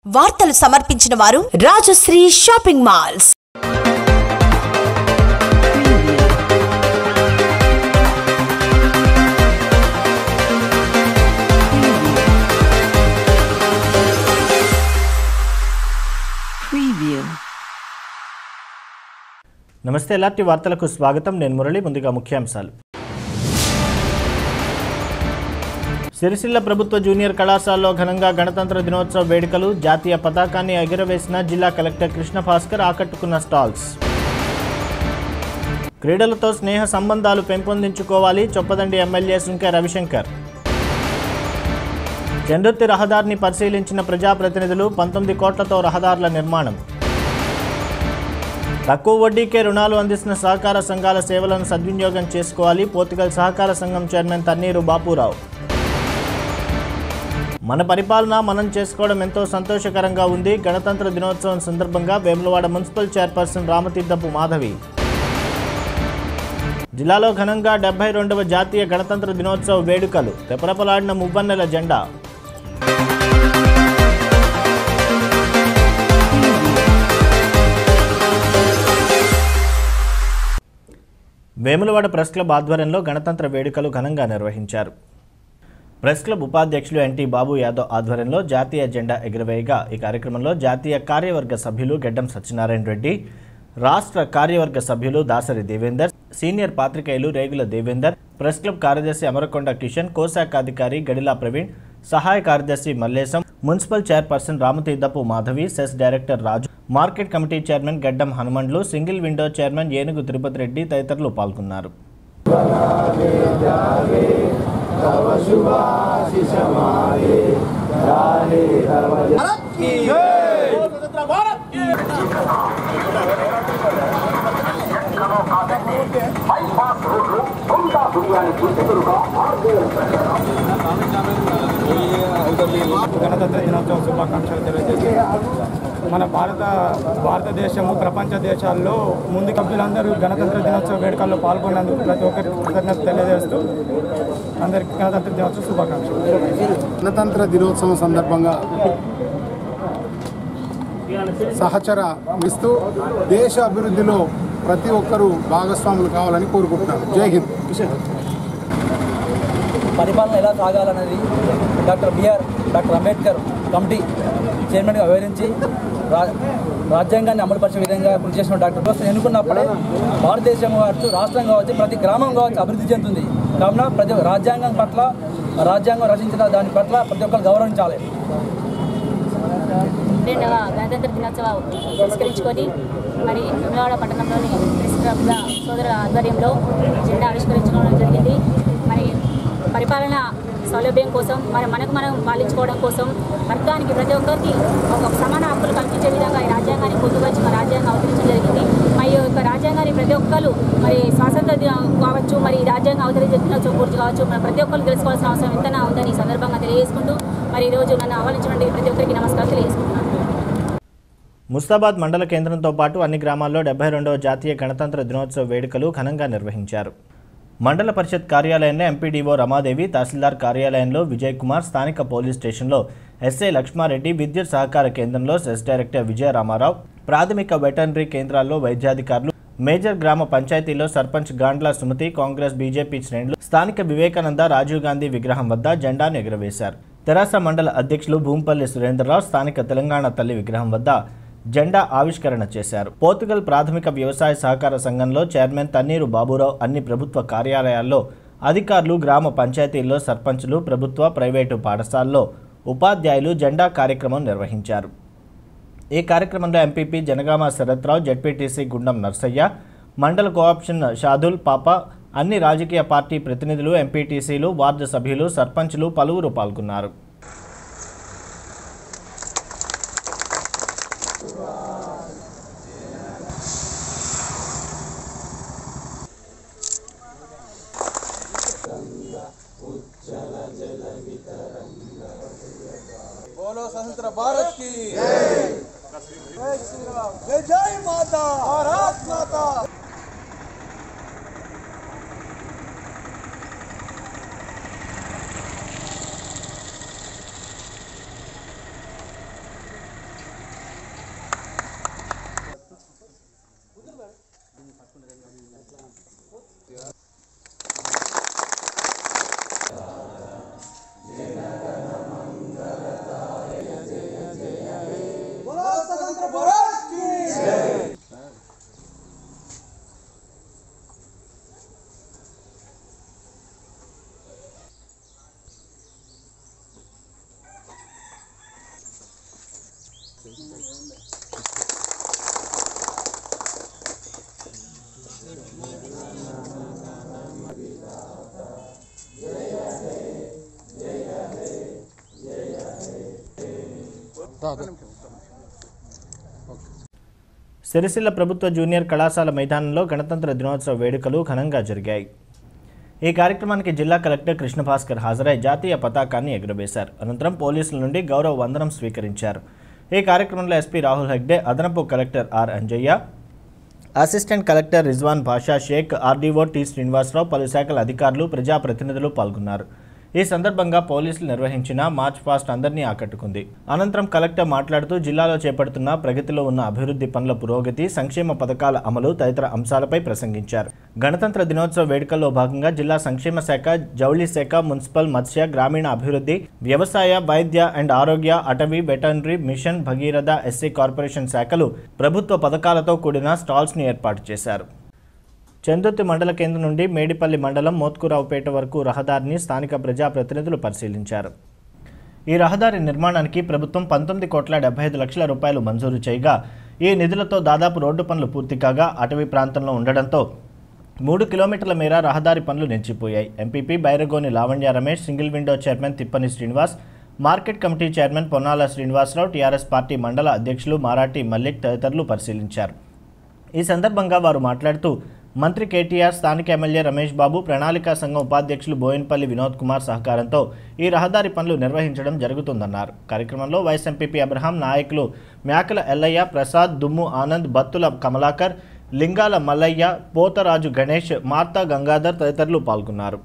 వార్తలు సమర్పించిన వారు రాజశ్రీ షాపింగ్ మాల్స్ Preview. నమస్తే ఎలాంటి వార్తలకు స్వాగతం నేను మురళి ముందుగా ముఖ్యాంశాలు సిరిసిల్ల ప్రభుత్వ జూనియర్ కళాశాలలో ఘనంగా గణతంత్ర దినోత్సవ వేడుకలు జాతీయ పతాకాన్ని ఎగురవేసిన జిల్లా కలెక్టర్ కృష్ణ భాస్కర్ ఆకట్టుకున్న స్టాల్స్ క్రీడలతో స్నేహ సంబంధాలు పెంపొందించుకోవాలి చొప్పదండి ఎమ్మెల్యే సుంకె రవిశంకర్ జండుర్తి రహదారిని పరిశీలించిన ప్రజాప్రతినిధులు పంతొమ్మిది కోట్లతో రహదారుల నిర్మాణం తక్కువ వడ్డీకే రుణాలు అందిస్తున్న సహకార సంఘాల సేవలను సద్వినియోగం చేసుకోవాలి పోర్తుగల్ సహకార సంఘం చైర్మన్ తన్నీరు బాపురావు మన పరిపాలన మనం చేసుకోవడం ఎంతో సంతోషకరంగా ఉంది గణతంత్ర దినోత్సవం సందర్భంగా వేములవాడ మున్సిపల్ చైర్పర్సన్ రామతీర్థపు మాధవి జిల్లాలో ఘనంగా డెబ్బై రెండవ జాతీయ గణతంత్ర దినోత్సవ వేడుకలు రెపరెపలాడిన మువ్వన్నెల జెండా వేములవాడ ప్రెస్ క్లబ్ ఆధ్వర్యంలో గణతంత్ర వేడుకలు ఘనంగా నిర్వహించారు ప్రెస్ క్లబ్ ఉపాధ్యక్షులు ఎన్టీ బాబు యాదవ్ ఆధ్వర్యంలో జాతీయ జెండా ఎగురవేయగా ఈ కార్యక్రమంలో జాతీయ కార్యవర్గ సభ్యులు గెడ్డం సత్యనారాయణ రెడ్డి రాష్ట్ర కార్యవర్గ సభ్యులు దాసరి దేవేందర్ సీనియర్ పాత్రికేయులు రేగుల దేవేందర్ ప్రెస్ క్లబ్ కార్యదర్శి అమరకొండ కిషన్ కోశాఖ అధికారి గడిలా ప్రవీణ్ సహాయ కార్యదర్శి Mallesham municipal chairperson Ramatheerthapu Madhavi CESS director Raju market committee chairman Gaddam Hanumandlu single window chairman ఏనుగు తిరుపతి రెడ్డి తదితరులు పాల్గొన్నారు గణతంత్ర దినోత్సవ శుభాకాంక్షలు తెలియజేసి మన భారత భారతదేశము ప్రపంచ దేశాల్లో ముందు సభ్యులందరూ గణతంత్ర దినోత్సవ వేడుకల్లో పాల్గొన్నందుకు ప్రతి ఒక్కరికి కృతజ్ఞత తెలియజేస్తూ అందరికీ గణతంత్ర దినోత్సవ శుభాకాంక్షలు గణతంత్ర దినోత్సవం సందర్భంగా సహచర ఇస్తూ దేశ అభివృద్ధిలో ప్రతి ఒక్కరూ భాగస్వాములు కావాలని కోరుకుంటున్నాను జై హింద్ పరిపాలన ఎలా సాగాలన్నది doctor BR doctor Ambedkar committee చైర్మన్గా వివరించి రా రాజ్యాంగాన్ని అమలుపరిచే విధంగా కృషి చేసిన డాక్టర్ కోసం ఎన్నుకున్నప్పుడే భారతదేశం కావచ్చు రాష్ట్రం కావచ్చు ప్రతి గ్రామం కావచ్చు అభివృద్ధి చెందుతుంది కావున ప్రతి రాజ్యాంగం పట్ల రాజ్యాంగం రచించిన దాని పట్ల ప్రతి ఒక్కరు గౌరవించాలి రెండవ గణతంత్ర దినోత్సవం పురస్కరించుకొని మరి విమలవాడ పట్టణంలోని ప్రెస్ క్లబ్ల సోదరుల ఆధ్వర్యంలో జెండా ఆవిష్కరించుకోవడం జరిగింది మరి పరిపాలన సౌలభ్యం కోసం మరి మనకు మనం పాలించుకోవడం కోసం వర్గానికి ప్రతి ఒక్కరికి ఒక సమాన హక్కులు కల్పించే విధంగా ఈ రాజ్యాంగాన్ని పొందుపరిచి మన రాజ్యాంగం అవతరించడం జరిగింది మరి ఈ యొక్క రాజ్యాంగాన్ని ప్రతి ఒక్కరు మరి స్వాతంత్ర దినం కావచ్చు మరి ఈ రాజ్యాంగం అవతరించే దినోత్సవం పూర్తి కావచ్చు మరి ప్రతి ఒక్కరు తెలుసుకోవాల్సిన అవసరం ఎంతనా ఉందని ఈ సందర్భంగా తెలియజేసుకుంటూ మరి ఈరోజు నన్ను ఆహ్వానించినటువంటి ప్రతి ఒక్కరికి నమస్కారం తెలియజేసుకుంటున్నాను ముస్తాబాద్ మండల కేంద్రంతో పాటు అన్ని గ్రామాల్లో డెబ్బై రెండవ జాతీయ గణతంత్ర దినోత్సవ వేడుకలు ఘనంగా నిర్వహించారు మండల పరిషత్ కార్యాలయంలో ఎంపీడీఓ రమాదేవి తహసీల్దార్ కార్యాలయంలో విజయ్ కుమార్ స్థానిక పోలీస్ స్టేషన్లో ఎస్ఐ లక్ష్మారెడ్డి విద్యుత్ సహకార కేంద్రంలో సెస్ డైరెక్టర్ విజయ రామారావు ప్రాథమిక వెటర్నరీ కేంద్రాల్లో వైద్యాధికారులు మేజర్ గ్రామ పంచాయతీలో సర్పంచ్ గాండ్ల సుమతి కాంగ్రెస్ బీజేపీ శ్రేణులు స్థానిక వివేకానంద రాజీవ్ గాంధీ విగ్రహం వద్ద జెండాను ఎగురవేశారు తెరాస మండల అధ్యక్షులు భూంపల్లి సురేంద్రరావు స్థానిక తెలంగాణ తల్లి విగ్రహం వద్ద జెండా ఆవిష్కరణ చేశారు పోర్తుగల్ ప్రాథమిక వ్యవసాయ సహకార సంఘంలో చైర్మన్ తన్నీరు బాబురావు అన్ని ప్రభుత్వ కార్యాలయాల్లో అధికారులు గ్రామ పంచాయతీల్లో సర్పంచులు ప్రభుత్వ ప్రైవేటు పాఠశాలలో ఉపాధ్యాయులు జెండా కార్యక్రమం నిర్వహించారు ఈ కార్యక్రమంలో ఎంపీపీ జనగామ శరత్రావు జడ్పీటీసీ గుండం నర్సయ్య మండల కోఆప్షన్ షాదుల్ పాప అన్ని రాజకీయ పార్టీ ప్రతినిధులు ఎంపీటీసీలు వార్డు సభ్యులు సర్పంచులు పలువురు పాల్గొన్నారు बोलो स्वतंत्र भारत की जय जय माता भारत माता సిరిసిల్ల ప్రభుత్వ జూనియర్ కళాశాల మైదానంలో గణతంత్ర దినోత్సవ వేడుకలు ఘనంగా జరిగాయి ఈ కార్యక్రమానికి జిల్లా కలెక్టర్ కృష్ణభాస్కర్ హాజరై జాతీయ పతాకాన్ని ఎగురవేశారు అనంతరం పోలీసుల నుండి గౌరవ వందనం స్వీకరించారు ఈ కార్యక్రమంలో ఎస్పీ రాహుల్ హెగ్డే అదనపు collector R Anjaiah assistant collector Rizwan Basha Shaik RDO T Srinivasarao పలు శాఖల అధికారులు ప్రజాప్రతినిధులు పాల్గొన్నారు ఈ సందర్భంగా పోలీసులు నిర్వహించిన మార్చ్ పాస్ట్ అందరినీ ఆకట్టుకుంది అనంతరం కలెక్టర్ మాట్లాడుతూ జిల్లాలో చేపడుతున్న ప్రగతిలో ఉన్న అభివృద్ధి పనుల పురోగతి సంక్షేమ పథకాల అమలు తదితర అంశాలపై ప్రసంగించారు గణతంత్ర దినోత్సవ వేడుకల్లో భాగంగా జిల్లా సంక్షేమ శాఖ జౌళి శాఖ మున్సిపల్ మత్స్య గ్రామీణ అభివృద్ధి వ్యవసాయ వైద్య అండ్ ఆరోగ్య అటవీ veterinary mission Bhagiratha SC corporation శాఖలు ప్రభుత్వ పథకాలతో కూడిన స్టాల్స్ను ఏర్పాటు చేశారు చందుర్తి మండల కేంద్రం నుండి మేడిపల్లి మండలం మోత్కురావుపేట వరకు రహదారిని స్థానిక ప్రజాప్రతినిధులు పరిశీలించారు ఈ రహదారి నిర్మాణానికి ప్రభుత్వం పంతొమ్మిది కోట్ల డెబ్బై ఐదు లక్షల రూపాయలు మంజూరు చేయగా ఈ నిధులతో దాదాపు రోడ్డు పనులు పూర్తి కాగా అటవీ ప్రాంతంలో ఉండడంతో మూడు కిలోమీటర్ల మేర రహదారి పనులు నిలిచిపోయాయి MPP Bairagoni Lavanya Ramesh single window chairman Thippani Srinivas market committee chairman Ponnala Srinivasarao TRS party మండల అధ్యక్షులు మారాటి మల్లిక్ తదితరులు పరిశీలించారు ఈ సందర్భంగా వారు మాట్లాడుతూ మంత్రి కేటీఆర్ స్థానిక ఎమ్మెల్యే రమేష్ బాబు ప్రణాళికా సంఘం ఉపాధ్యక్షులు బోయిన్పల్లి వినోద్ కుమార్ సహకారంతో ఈ రహదారి పనులు నిర్వహించడం జరుగుతుందన్నారు కార్యక్రమంలో వైస్ ఎంపీపీ అబ్రహాం నాయకులు మేకల ఎల్లయ్య ప్రసాద్ దుమ్ము ఆనంద్ బత్తుల కమలాకర్ లింగాల మల్లయ్య పోతరాజు గణేష్ మార్తా గంగాధర్ తదితరులు పాల్గొన్నారు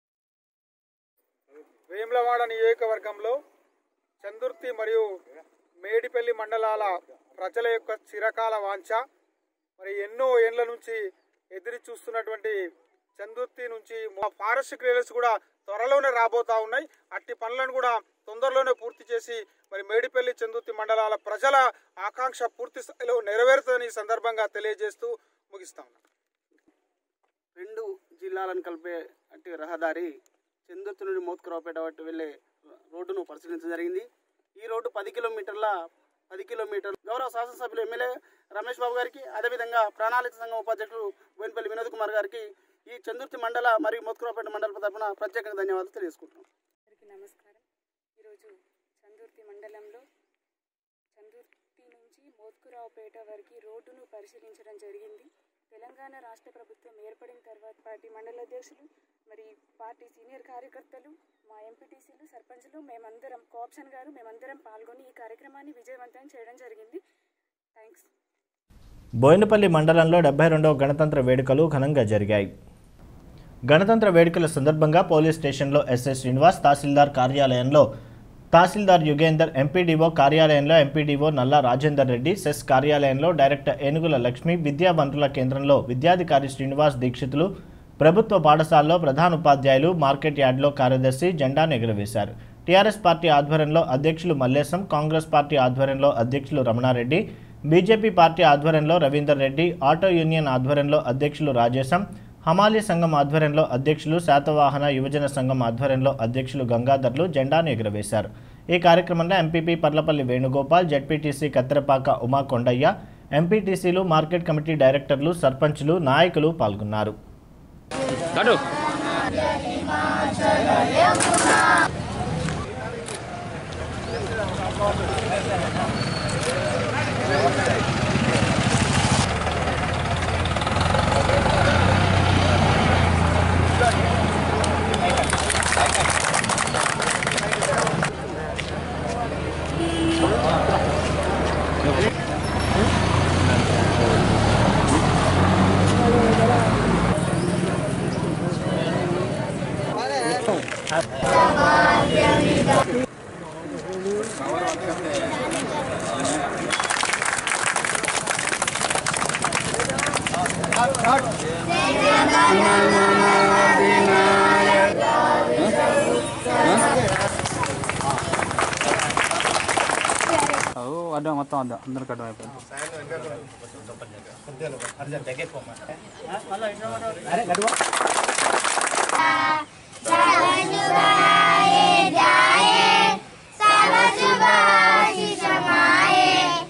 వేములవాడ నియోజకవర్గంలో చందుర్తి మరియు మేడిపల్లి మండలాల ప్రజల యొక్క చిరకాల వాంఛ మరి ఎన్నో ఏండ్ల నుంచి ఎదురు చూస్తున్నటువంటి చందుర్తి నుంచి మా ఫారెస్ట్ క్లియరెన్స్ కూడా త్వరలోనే రాబోతా ఉన్నాయి అట్టి పనులను కూడా తొందరలోనే పూర్తి చేసి మరి మేడిపల్లి చందుర్తి మండలాల ప్రజల ఆకాంక్ష పూర్తి స్థాయిలో నెరవేరుతుందని ఈ సందర్భంగా తెలియజేస్తూ ముగిస్తా ఉన్నాను రెండు జిల్లాలను కలిపే అట్టి రహదారి చందుర్తి నుండి మోత్కురావుపేట వరకు వెళ్ళే రోడ్డును పరిశీలించడం జరిగింది ఈ రోడ్డు పది కిలోమీటర్ల పది కిలోమీటర్లు గౌరవ శాసనసభ్యులు ఎమ్మెల్యే రమేష్ బాబు గారికి అదేవిధంగా ప్రణాళిక సంఘం ఉపాధ్యక్షులు బోయినపల్లి వినోద్ కుమార్ గారికి ఈ చందుర్తి మండల మరియు మోత్కురావుపేట మండల తరపున ప్రత్యేకంగా ధన్యవాదాలు తెలియజేసుకుంటున్నాం అందరికీ నమస్కారం ఈరోజు చందుర్తి మండలంలో చందుర్తి నుంచి మోత్కురావుపేట వరకు రోడ్డును పరిశీలించడం జరిగింది తెలంగాణ రాష్ట్ర ప్రభుత్వం ఏర్పడిన తర్వాత పార్టీ మండల అధ్యక్షులు మరి పార్టీ సీనియర్ కార్యకర్తలు మా ఎంపీటీసీలు సర్పంచులు మేమందరం కోఆప్షన్ గారు మేమందరం పాల్గొని ఈ కార్యక్రమాన్ని విజయవంతం చేయడం జరిగింది థ్యాంక్స్ బోయినపల్లి మండలంలో డెబ్బై రెండవ గణతంత్ర వేడుకలు ఘనంగా జరిగాయి గణతంత్ర వేడుకల సందర్భంగా పోలీస్ స్టేషన్లో ఎస్ఎస్ శ్రీనివాస్ తహసీల్దార్ కార్యాలయంలో తహసీల్దార్ యుగేందర్ ఎంపీడీఓ కార్యాలయంలో ఎంపీడీఓ నల్లా రాజేందర్ రెడ్డి సెస్ కార్యాలయంలో డైరెక్టర్ ఏనుగుల లక్ష్మి విద్యా వనరుల కేంద్రంలో విద్యాధికారి శ్రీనివాస్ దీక్షితులు ప్రభుత్వ పాఠశాలలో ప్రధానోపాధ్యాయులు మార్కెట్ యార్డ్లో కార్యదర్శి జెండాను ఎగురవేశారు టీఆర్ఎస్ పార్టీ ఆధ్వర్యంలో అధ్యక్షులు మల్లేశం కాంగ్రెస్ పార్టీ ఆధ్వర్యంలో అధ్యక్షులు రమణారెడ్డి బీజేపీ పార్టీ ఆధ్వర్యంలో రవీందర్ రెడ్డి ఆటో యూనియన్ ఆధ్వర్యంలో అధ్యక్షులు రాజేశం హమాలీ సంఘం ఆధ్వర్యంలో అధ్యక్షులు శాతవాహన యువజన సంఘం ఆధ్వర్యంలో అధ్యక్షులు గంగాధర్లు జెండాను ఎగురవేశారు ఈ కార్యక్రమంలో ఎంపీపీ పర్లపల్లి వేణుగోపాల్ జెడ్పీటీసీ కత్తెరపాక ఉమా కొండయ్య ఎంపీటీసీలు మార్కెట్ కమిటీ డైరెక్టర్లు సర్పంచులు నాయకులు పాల్గొన్నారు అడ్డం మొత్తం అడ్డం అందరికి అడ్డం అయిపోయింది सर्व शुभ शिषमाये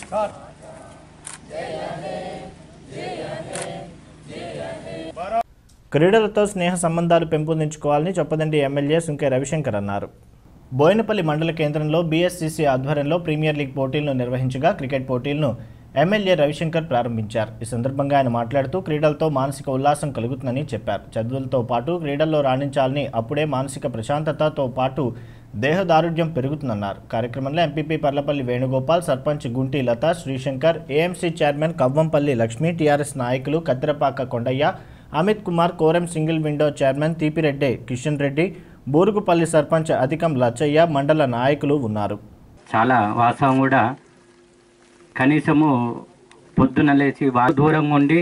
క్రీడలతో స్నేహ సంబంధాలు పెంపొందించుకోవాలని చొప్పదండి ఎమ్మెల్యే సుంకే రవిశంకర్ అన్నారు బోయినపల్లి మండల కేంద్రంలో బీఎస్సీసీ ఆధ్వర్యంలో ప్రీమియర్ లీగ్ పోటీలను నిర్వహించగా క్రికెట్ పోటీలను ఎమ్మెల్యే రవిశంకర్ ప్రారంభించారు ఈ సందర్భంగా ఆయన మాట్లాడుతూ క్రీడలతో మానసిక ఉల్లాసం కలుగుతుందని చెప్పారు చదువులతో పాటు క్రీడల్లో రాణించాలని అప్పుడే మానసిక ప్రశాంతతతో పాటు దేహదారుఢ్యం పెరుగుతుందన్నారు కార్యక్రమంలో MPP Parlapalli Venugopal sarpanch Gunti Latha Srishankar AMC chairman Kavvampalli Lakshmi TRS నాయకులు Kattirapaka Kondaiah Amit Kumar Koram single window chairman Thipireddy Kishan Reddy Burugupalli sarpanch Adhikam Lachaiah మండల నాయకులు ఉన్నారు చాలా వాస్తవం కూడా కనీసము పొద్దున లేచి వా దూరంగా ఉండి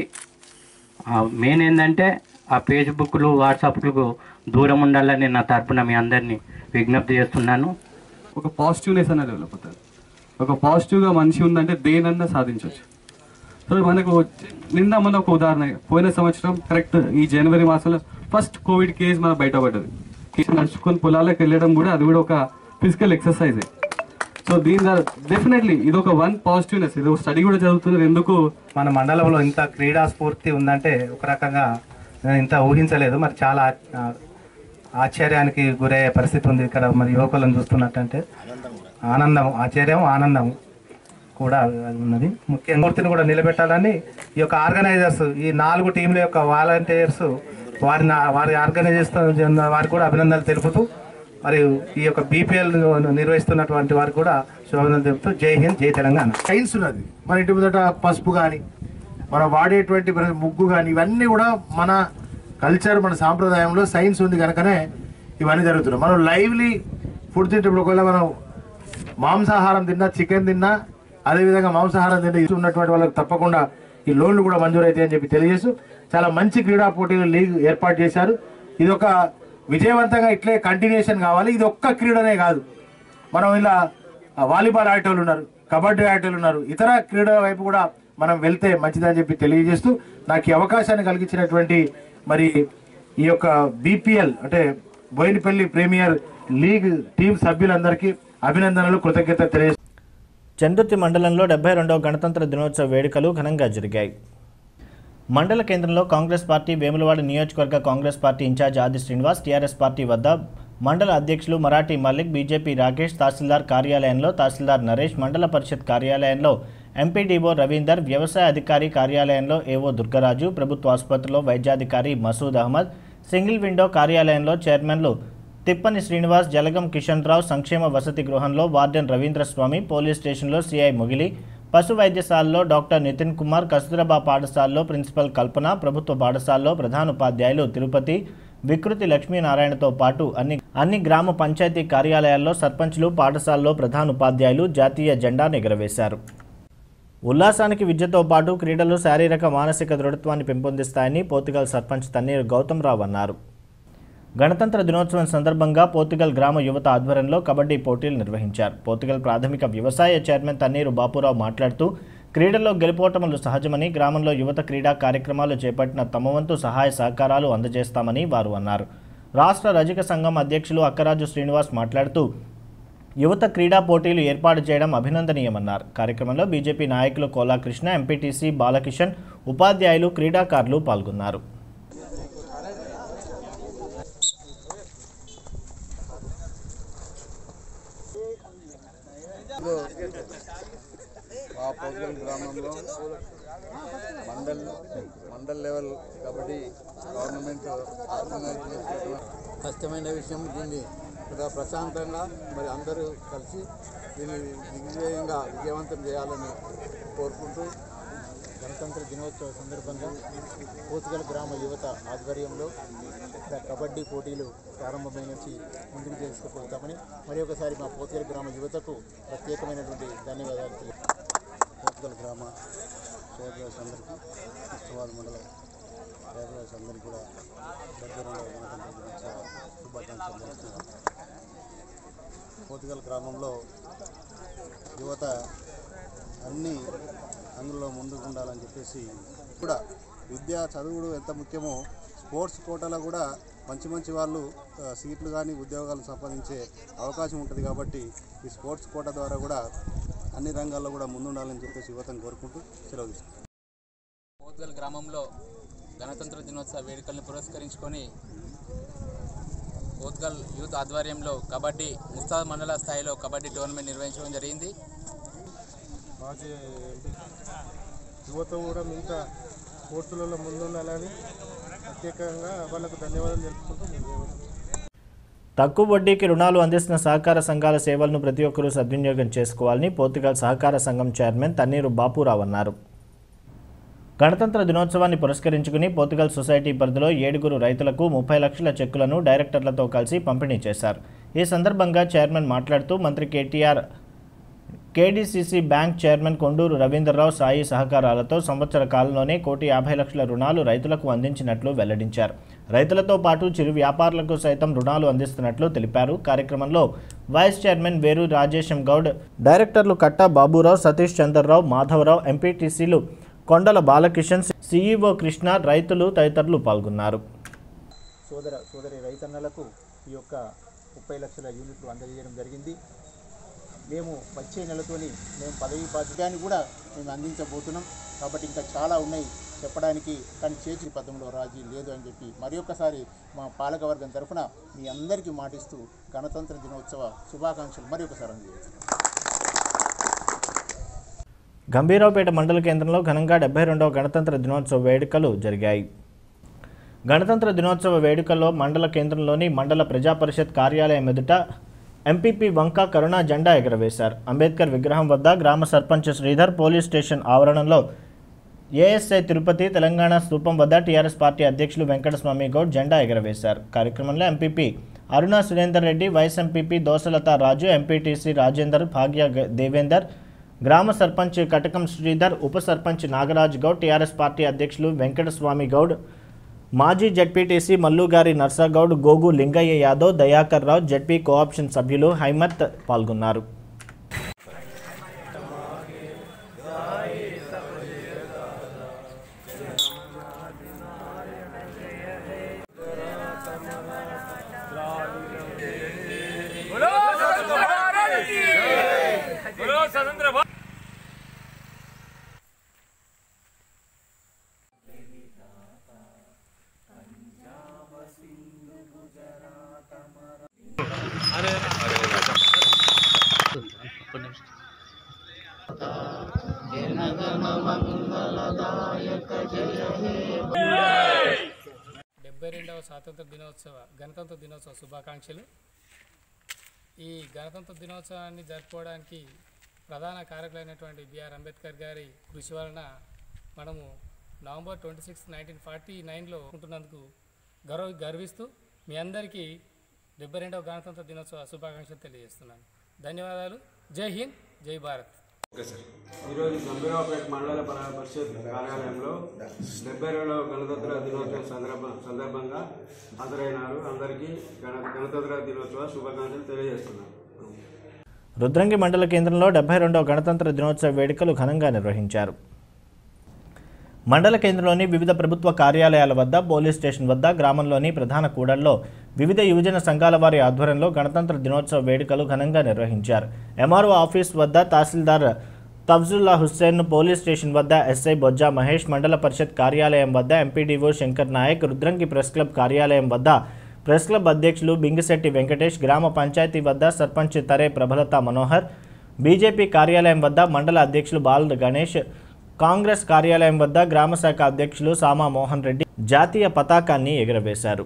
మెయిన్ ఏంటంటే ఆ ఫేస్బుక్లు వాట్సాప్లకు దూరం ఉండాలని నా తరపున మీ అందరినీ విజ్ఞప్తి చేస్తున్నాను ఒక పాజిటివ్నెస్ అనేది డెవలప్ అవుతుంది ఒక పాజిటివ్గా మనిషి ఉందంటే దేనన్నా సాధించవచ్చు సో మనకు నిన్న మన ఒక ఉదాహరణ పోయిన సంవత్సరం కరెక్ట్ ఈ జనవరి మాసంలో ఫస్ట్ కోవిడ్ కేసు మన బయటపడ్డది కేసు నడుచుకొని పొలాలకు వెళ్ళడం కూడా అది కూడా ఒక ఫిజికల్ ఎక్సర్సైజ్ సో దీని ద్వారా డెఫినెట్లీ ఇది ఒక వన్ పాజిటివ్నెస్ ఇది ఒక స్టడీ కూడా చదువుతున్నారు ఎందుకు మన మండలంలో ఇంత క్రీడా స్ఫూర్తి ఉందంటే ఒక రకంగా నేను ఇంత ఊహించలేదు మరి చాలా ఆ, ఆశ్చర్యానికి గురయ్యే పరిస్థితి ఉంది ఇక్కడ మరి యువకులను చూస్తున్నట్టంటే ఆనందం ఆశ్చర్యం ఆనందం కూడా ఉన్నది ముఖ్య మూర్తిని కూడా నిలబెట్టాలని ఈ యొక్క ఆర్గనైజర్స్ ఈ నాలుగు టీంల యొక్క వాలంటీర్స్ వారిని వారి ఆర్గనైజ్ వారికి కూడా అభినందనలు తెలుపుతూ మరియు ఈ యొక్క బీపీఎల్ నిర్వహిస్తున్నటువంటి వారికి కూడా శుభాభినందనలు తెలుపుతూ జై హింద్ జై తెలంగాణ సైన్స్ ఉన్నది మన ఇంటి ముందట పసుపు కానీ మనం వాడేటువంటి మన ముగ్గు కానీ ఇవన్నీ కూడా మన కల్చర్ మన సాంప్రదాయంలో సైన్స్ ఉంది కనుకనే ఇవన్నీ జరుగుతున్నాయి మనం లైవ్లీ ఫుడ్ తింటప్పుడు ఒకవేళ మనం మాంసాహారం తిన్నా చికెన్ తిన్నా అదేవిధంగా మాంసాహారం తిన్నా ఇష్టం ఉన్నటువంటి వాళ్ళకి తప్పకుండా ఈ లోన్లు కూడా మంజూరు అవుతాయని చెప్పి తెలియజేస్తూ చాలా మంచి క్రీడా పోటీలు లీగ్ ఏర్పాటు చేశారు ఇది ఒక విజయవంతంగా ఇట్లే కంటిన్యూషన్ కావాలి ఇది ఒక్క క్రీడనే కాదు మనం ఇలా ఆ, వాలీబాల్ ఆడేటోళ్ళు ఉన్నారు కబడ్డీ ఆడేటోళ్ళు ఉన్నారు ఇతర క్రీడల వైపు కూడా మనం వెళ్తే మంచిదని చెప్పి తెలియజేస్తూ నాకు ఈ అవకాశాన్ని కలిగించినటువంటి మరి ఈ యొక్క బీపీఎల్ అంటే బోయినపల్లి ప్రీమియర్ లీగ్ టీం సభ్యులందరికీ అభినందనలు కృతజ్ఞత తెలియ చందుర్తి మండలంలో డెబ్బై రెండవ గణతంత్ర దినోత్సవ వేడుకలు ఘనంగా జరిగాయి మండల కేంద్రంలో కాంగ్రెస్ పార్టీ వేములవాడ నియోజకవర్గ కాంగ్రెస్ పార్టీ ఇన్ఛార్జ్ ఆది శ్రీనివాస్ టీఆర్ఎస్ పార్టీ వద్ద మండల అధ్యక్షులు మరాఠీ మల్లిక్ బీజేపీ రాకేష్ తహసీల్దార్ కార్యాలయంలో తహసీల్దార్ నరేష్ మండల పరిషత్ కార్యాలయంలో ఎంపీడీఓ రవీందర్ వ్యవసాయ అధికారి కార్యాలయంలో ఏవో దుర్గరాజు ప్రభుత్వ ఆసుపత్రిలో వైద్యాధికారి మసూద్ అహ్మద్ సింగిల్ విండో కార్యాలయంలో చైర్మన్లు తిప్పని శ్రీనివాస్ జలగం కిషన్ రావు సంక్షేమ వసతి గృహంలో వార్డెన్ రవీంద్రస్వామి పోలీస్ స్టేషన్లో సిఐ మొగిలి పశు వైద్యశాలలో డాక్టర్ నితిన్ కుమార్ కస్తూరబా పాఠశాలలో ప్రిన్సిపల్ కల్పన ప్రభుత్వ పాఠశాలలో ప్రధానోపాధ్యాయులు తిరుపతి వికృతి లక్ష్మీనారాయణతో పాటు అన్ని అన్ని గ్రామ పంచాయతీ కార్యాలయాల్లో సర్పంచ్లు పాఠశాలలో ప్రధానోపాధ్యాయులు జాతీయ జెండాను ఎగురవేశారు ఉల్లాసానికి విద్యతో పాటు క్రీడలు శారీరక మానసిక దృఢత్వాన్ని పెంపొందిస్తాయని పోర్తుగల్ సర్పంచ్ తన్నీరు గౌతమ్ రావు అన్నారు గణతంత్ర దినోత్సవం సందర్భంగా పోర్తుగల్ గ్రామ యువత ఆధ్వర్యంలో కబడ్డీ పోటీలు నిర్వహించారు పోర్తుగల్ ప్రాథమిక వ్యవసాయ చైర్మన్ తన్నీరు బాపురావు మాట్లాడుతూ క్రీడల్లో గెలుపోటములు సహజమని గ్రామంలో యువత క్రీడా కార్యక్రమాలు చేపట్టిన తమ వంతు సహాయ సహకారాలు అందజేస్తామని వారు అన్నారు రాష్ట్ర రజక సంఘం అధ్యక్షులు అక్కరాజు శ్రీనివాస్ మాట్లాడుతూ యువత క్రీడా పోటీలు ఏర్పాటు చేయడం అభినందనీయమన్నారు కార్యక్రమంలో బీజేపీ నాయకులు కోలా కృష్ణ ఎంపీటీసీ బాలకిషన్ ఉపాధ్యాయులు క్రీడాకారులు పాల్గొన్నారు ఆ పొగల్ గ్రామంలో mandal mandal level kabaddi government organise చేస్తున్న కష్టమైన విషయం దీన్ని ఇక్కడ ప్రశాంతంగా మరి అందరూ కలిసి దీన్ని దిగ్విజయంగా విజయవంతం చేయాలని కోరుకుంటూ గణతంత్ర దినోత్సవ సందర్భంగా పోతుగల్ గ్రామ యువత ఆధ్వర్యంలో ఇక్కడ కబడ్డీ పోటీలు ప్రారంభమైన నుంచి ముందుకు చేసుకుపోతామని మరి ఒకసారి మా పోతుగల్ గ్రామ యువతకు ప్రత్యేకమైనటువంటి ధన్యవాదాలు తెలియ పోతుగల్ గ్రామ సోదరుస్ అందరికీ ఉత్సవాల మండల సోదరుస్ అందరికీ కూడా దగ్గరలో గణతంత్ర దినోత్సవ శుభాకాంక్షలు తెలుస్తున్నాం పోతుగల్ గ్రామంలో యువత అన్ని అందులో ముందుకు ఉండాలని చెప్పేసి కూడా విద్య చదువుడు ఎంత ముఖ్యమో స్పోర్ట్స్ కోటాలో కూడా మంచి మంచి వాళ్ళు ఆ, సీట్లు కానీ ఉద్యోగాలు సంపాదించే అవకాశం ఉంటుంది కాబట్టి ఈ స్పోర్ట్స్ కోట ద్వారా కూడా అన్ని రంగాల్లో కూడా ముందుండాలని చెప్పేసి యువతను కోరుకుంటూ సెలవు తీసుకుంటాను పోత్గల్ గ్రామంలో గణతంత్ర దినోత్సవ వేడుకలను పురస్కరించుకొని పోత్గల్ యూత్ ఆధ్వర్యంలో కబడ్డీ ముస్తాద్ మండల స్థాయిలో కబడ్డీ టోర్నమెంట్ నిర్వహించడం జరిగింది మాజీ ఎంపీ యువత కూడా మిగతా స్పోర్ట్స్లలో ముందుండాలని ప్రత్యేకంగా వాళ్ళకు ధన్యవాదాలు తెలుపుకుంటూ ముందుకు తక్కువ వడ్డీకి రుణాలు అందిస్తున్న సహకార సంఘాల సేవలను ప్రతి ఒక్కరూ సద్వినియోగం చేసుకోవాలని పోర్తుగల్ సహకార సంఘం చైర్మన్ తన్నీరు బాపురావు అన్నారు గణతంత్ర దినోత్సవాన్ని పురస్కరించుకుని పోర్తుగల్ సొసైటీ పరిధిలో ఏడుగురు రైతులకు ముప్పై లక్షల చెక్కులను డైరెక్టర్లతో కలిసి పంపిణీ చేశారు ఈ సందర్భంగా చైర్మన్ మాట్లాడుతూ మంత్రి KTR KDCC bank chairman Konduru Ravindra Rao సాయి సహకారాలతో సంవత్సర కాలంలోనే కోటి యాభై లక్షల రుణాలు రైతులకు అందించినట్లు వెల్లడించారు రైతులతో పాటు చిరు వ్యాపారులకు సైతం రుణాలు అందిస్తున్నట్లు తెలిపారు కార్యక్రమంలో వైస్ చైర్మన్ వేరు రాజేశం గౌడ్ డైరెక్టర్లు కట్టా బాబురావు సతీష్ చంద్రరావు మాధవరావు ఎంపీటీసీలు కొండల బాలకిషన్ సీఈఓ కృష్ణ రైతులు తదితరులు పాల్గొన్నారు సోదర సోదరి రైతన్నలకు ఈ యొక్క ముప్పై లక్షల యూనిట్లు అందజేయడం జరిగింది మేము వచ్చే నెలతోని మేము పదవి బాధ్యతని కూడా మేము అందించబోతున్నాం కాబట్టి ఇంకా చాలా ఉన్నాయి చెప్పడానికి కానీ చేతి పదంలో రాజీ లేదు అని చెప్పి మరి ఒక్కసారి మా పాలకవర్గం తరఫున మీ అందరికీ మాటిస్తూ గణతంత్ర దినోత్సవ శుభాకాంక్షలు మరి ఒకసారి అందజేస్తున్నాం గంభీరావుపేట మండల కేంద్రంలో ఘనంగా డెబ్బై రెండవ గణతంత్ర దినోత్సవ వేడుకలు జరిగాయి గణతంత్ర దినోత్సవ వేడుకల్లో మండల కేంద్రంలోని మండల ప్రజా పరిషత్ కార్యాలయం ఎదుట ఎంపీపీ వంక కరుణ జెండా ఎగరవేశారు అంబేద్కర్ విగ్రహం వద్ద గ్రామ సర్పంచ్ శ్రీధర్ పోలీస్ స్టేషన్ ఆవరణలో ఏఎస్ఐ తిరుపతి తెలంగాణ స్తూపం వద్ద టీఆర్ఎస్ పార్టీ అధ్యక్షులు వెంకటస్వామి గౌడ్ జెండా ఎగరవేశారు కార్యక్రమంలో MPP Aruna Surender Reddy vice MPP Dosalatha Raju MPTC Rajender Bhagya గ- దేవేందర్ గ్రామ సర్పంచ్ కటకం శ్రీధర్ ఉప సర్పంచ్ నాగరాజ్ గౌడ్ టీఆర్ఎస్ పార్టీ అధ్యక్షులు వెంకటస్వామి గౌడ్ మాజీ ZPTC Mallugari Narsagoud Gogu Lingaiah Yadav Dayakar Rao ZP co-option సభ్యులు హైమత్ పాల్గొన్నారు డెబ్బై రెండవ స్వాతంత్ర దినోత్సవ గణతంత్ర దినోత్సవ శుభాకాంక్షలు ఈ గణతంత్ర దినోత్సవాన్ని జరుపుకోవడానికి ప్రధాన కారకులైనటువంటి బిఆర్ అంబేద్కర్ గారి కృషి వలన మనము November twenty six nineteen forty నైన్లో ఉంటున్నందుకు గర్వ గర్విస్తూ మీ అందరికీ డెబ్బై రెండవ గణతంత్ర దినోత్సవ శుభాకాంక్షలు తెలియజేస్తున్నాను ధన్యవాదాలు జై హింద్ జై భారత్ ఈరోజు గంభీరావుపేట మండల పర- పరిషత్ కార్యాలయంలో డెబ్బై రెండవ గణతంత్ర దినోత్సవం సందర్భ సందర్భంగా హాజరైనారు అందరికీ గణ గణతంత్ర దినోత్సవ శుభాకాంక్షలు తెలియజేస్తున్నాను రుద్రంగి మండల కేంద్రంలో డెబ్బై రెండవ గణతంత్ర దినోత్సవ వేడుకలు ఘనంగా నిర్వహించారు మండల కేంద్రంలోని వివిధ ప్రభుత్వ కార్యాలయాల వద్ద పోలీస్ స్టేషన్ వద్ద గ్రామంలోని ప్రధాన కూడల్లో వివిధ యువజన సంఘాల వారి ఆధ్వర్యంలో గణతంత్ర దినోత్సవ వేడుకలు ఘనంగా నిర్వహించారు ఎంఆర్ఓ ఆఫీస్ వద్ద తహసీల్దార్ తఫ్జుల్లా హుస్సేన్ పోలీస్ స్టేషన్ వద్ద ఎస్ఐ బొజ్జా మహేష్ మండల పరిషత్ కార్యాలయం వద్ద MPDO Shankar Naik Rudrangi press club కార్యాలయం వద్ద ప్రెస్ క్లబ్ అధ్యక్షులు బింగిశెట్టి వెంకటేష్ గ్రామ పంచాయతీ వద్ద సర్పంచ్ తరే ప్రభలత మనోహర్ బీజేపీ కార్యాలయం వద్ద మండల అధ్యక్షులు బాల గణేష్ కాంగ్రెస్ కార్యాలయం వద్ద గ్రామ శాఖ అధ్యక్షులు సామా మోహన్ రెడ్డి జాతీయ పతాకాన్ని ఎగురవేశారు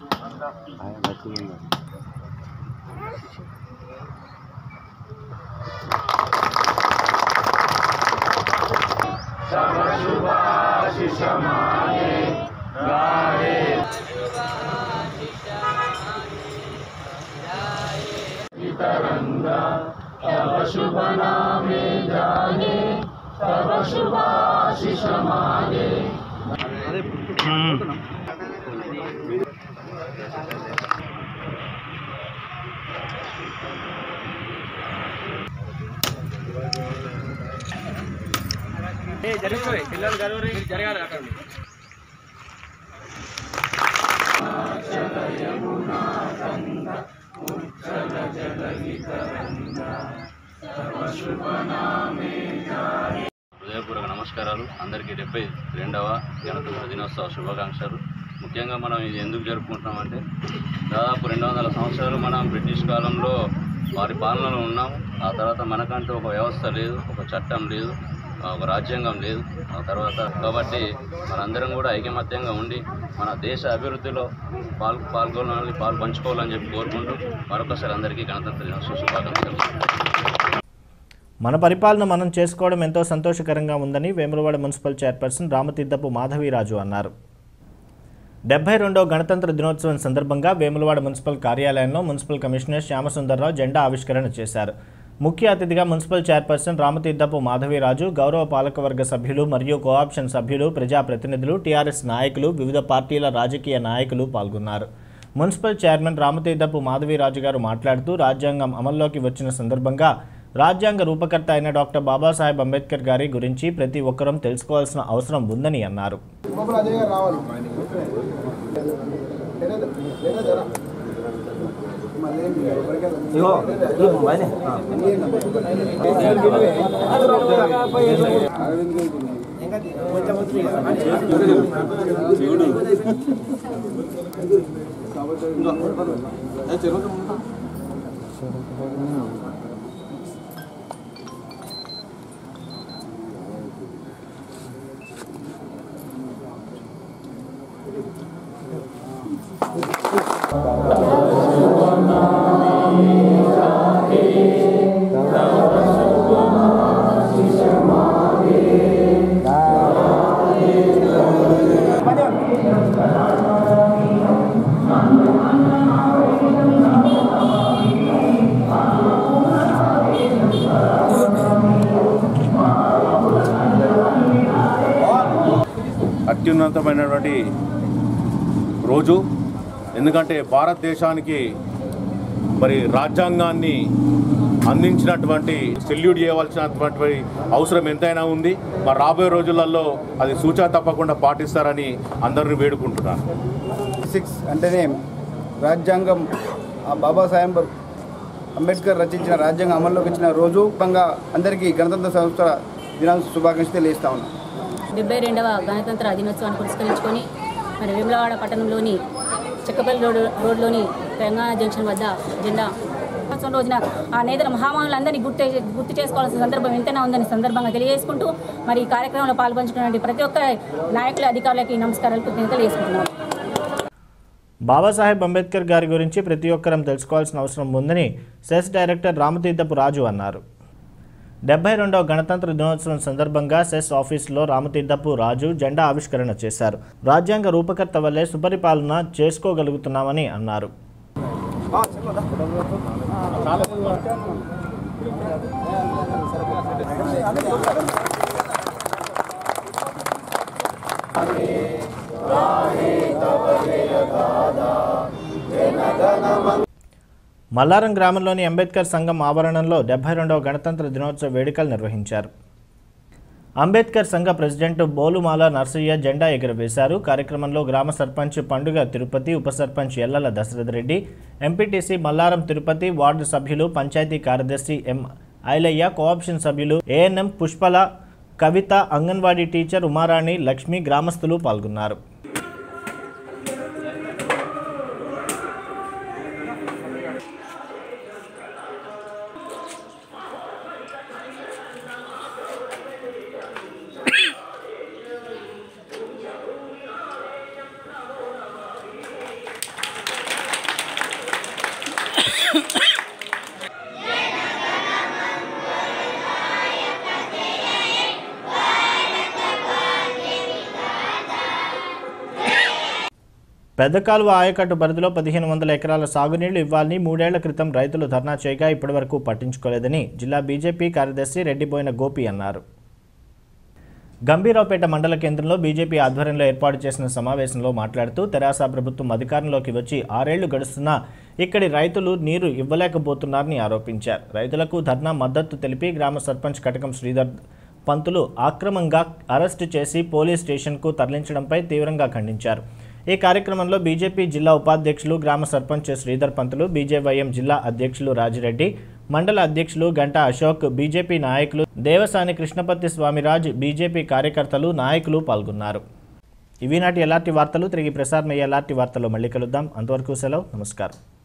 तब शुभ नामे जागे तब शुभाशिष मागे జరుగుతుంది పిల్లలు జరగరు జరగాలి అక్కడ జల జలగితరంగా హృదయపూర్వక నమస్కారాలు అందరికీ డెబ్బై రెండవ గణతంత్ర దినోత్సవ శుభాకాంక్షలు ముఖ్యంగా మనం ఇది ఎందుకు జరుపుకుంటున్నామంటే దాదాపు రెండు వందల సంవత్సరాలు మనం బ్రిటిష్ కాలంలో వారి పాలనలో ఉన్నాం ఆ తర్వాత మనకంటూ ఒక వ్యవస్థ లేదు ఒక చట్టం లేదు ఆ ఒక రాజ్యాంగం లేదు ఆ తర్వాత కాబట్టి మనందరం కూడా ఐకమత్యంగా ఉండి మన దేశ అభివృద్ధిలో పాల్ పాల్గొనాలని పాలు పంచుకోవాలని చెప్పి కోరుకుంటూ మరొకసారి అందరికీ గణతంత్ర దినోత్సవ శుభాకాంక్షలు మన పరిపాలన మనం చేసుకోవడం ఎంతో సంతోషకరంగా ఉందని వేములవాడ మున్సిపల్ చైర్పర్సన్ రామతీర్థపు మాధవీరాజు అన్నారు డెబ్బై రెండో గణతంత్ర దినోత్సవం సందర్భంగా వేములవాడ మున్సిపల్ కార్యాలయంలో మున్సిపల్ కమిషనర్ శ్యామసుందర్రావు జెండా ఆవిష్కరణ చేశారు ముఖ్య అతిథిగా మున్సిపల్ చైర్పర్సన్ రామతీర్థపు మాధవీరాజు గౌరవ పాలకవర్గ సభ్యులు మరియు కోఆప్షన్ సభ్యులు ప్రజాప్రతినిధులు టీఆర్ఎస్ నాయకులు వివిధ పార్టీల రాజకీయ నాయకులు పాల్గొన్నారు మున్సిపల్ చైర్మన్ రామతీర్థపు మాధవీరాజు గారు మాట్లాడుతూ రాజ్యాంగం అమల్లోకి వచ్చిన సందర్భంగా రాజ్యాంగ రూపకర్త అయిన డాక్టర్ బాబాసాహెబ్ అంబేద్కర్ గారి గురించి ప్రతి ఒక్కరూ తెలుసుకోవాల్సిన అవసరం ఉందని అన్నారు అత్యున్నతమైనటువంటి రోజు ఎందుకంటే భారతదేశానికి మరి రాజ్యాంగాన్ని అందించినటువంటి సెల్యూట్ చేయవలసినటువంటి అవసరం ఎంతైనా ఉంది మరి రాబోయే రోజులలో అది సూచన తప్పకుండా పాటిస్తారని అందరిని వేడుకుంటున్నాను సిక్స్ అంటేనే రాజ్యాంగం ఆ బాబాసాహెబ్ అంబేద్కర్ రచించిన రాజ్యాంగం అమల్లోకి వచ్చిన రోజు పంగా అందరికీ గణతంత్ర సంస్థ దినోత్సవ శుభాకాంక్షలు తెలియజేస్తా ఉన్నాం డెబ్బై రెండవ గణతంత్ర దినోత్సవాన్ని పురస్కరించుకొని మరి వేములవాడ పట్టణంలోని చెక్కపల్లి రోడ్ రోడ్లోని తెలంగాణ జంక్షన్ వద్ద జెండా సంవత్సరం రోజున ఆ నేతల మహామానులందరినీ గుర్తు గుర్తు చేసుకోవాల్సిన సందర్భం ఎంతైనా ఉందని సందర్భంగా తెలియజేసుకుంటూ మరి ఈ కార్యక్రమంలో పాల్పంచుకున్నటువంటి ప్రతి ఒక్క నాయకుల అధికారులకి నమస్కారాలు కృతజ్ఞతలు చేసుకుంటున్నాను బాబాసాహెబ్ అంబేద్కర్ గారి గురించి ప్రతి ఒక్కరం తెలుసుకోవాల్సిన అవసరం ఉందని సెస్ డైరెక్టర్ రామతీర్థపు రాజు అన్నారు డెబ్బై రెండవ గణతంత్ర దినోత్సవం సందర్భంగా సెస్ ఆఫీసులో రామతీర్థపు రాజు జెండా ఆవిష్కరణ చేశారు రాజ్యాంగ రూపకర్త వల్లే సుపరిపాలన చేసుకోగలుగుతున్నామని అన్నారు మల్లారం గ్రామంలోని అంబేద్కర్ సంఘం ఆవరణంలో డెబ్బై రెండవ గణతంత్ర దినోత్సవ వేడుకలు నిర్వహించారు అంబేద్కర్ సంఘ ప్రెసిడెంట్ బోలుమాల నర్సయ్య జెండా ఎగురవేశారు కార్యక్రమంలో గ్రామ సర్పంచ్ పండుగ తిరుపతి ఉప సర్పంచ్ ఎల్లల దశరథ రెడ్డి ఎంపీటీసీ మల్లారం తిరుపతి వార్డు సభ్యులు పంచాయతీ కార్యదర్శి ఎం ఐలయ్య కోఆప్షన్ సభ్యులు ఏఎన్ఎం పుష్పల కవిత అంగన్వాడీ టీచర్ ఉమారాణి లక్ష్మి గ్రామస్తులు పాల్గొన్నారు పెద్ద కాలువ ఆయకట్టు పరిధిలో పదిహేను వందల ఎకరాల సాగునీళ్లు ఇవ్వాలని మూడేళ్ల క్రితం రైతులు ధర్నా చేయగా ఇప్పటివరకు పట్టించుకోలేదని జిల్లా బీజేపీ కార్యదర్శి రెడ్డిబోయిన గోపి అన్నారు గంభీరావుపేట మండల కేంద్రంలో బీజేపీ ఆధ్వర్యంలో ఏర్పాటు చేసిన సమావేశంలో మాట్లాడుతూ తెరాస ప్రభుత్వం అధికారంలోకి వచ్చి ఆరేళ్లు గడుస్తున్నా ఇక్కడి రైతులు నీరు ఇవ్వలేకపోతున్నారని ఆరోపించారు రైతులకు ధర్నా మద్దతు తెలిపి గ్రామ సర్పంచ్ కటకం శ్రీధర్ పంతులు ఆక్రమంగా అరెస్టు చేసి పోలీస్ స్టేషన్కు తరలించడంపై తీవ్రంగా ఖండించారు ఈ కార్యక్రమంలో బీజేపీ జిల్లా ఉపాధ్యక్షులు గ్రామ సర్పంచ్ శ్రీధర్ పంతులు బీజేవైఎం జిల్లా అధ్యక్షులు రాజిరెడ్డి మండల అధ్యక్షులు గంటా అశోక్ బీజేపీ నాయకులు దేవసాని కృష్ణపతి స్వామిరాజ్ బీజేపీ కార్యకర్తలు నాయకులు పాల్గొన్నారు ఇవి నాటి ఎలాంటి వార్తలు తిరిగి ప్రసారం అయ్యే ఎలాంటి వార్తలు మళ్ళీ కలుద్దాం అంతవరకు సెలవు నమస్కారం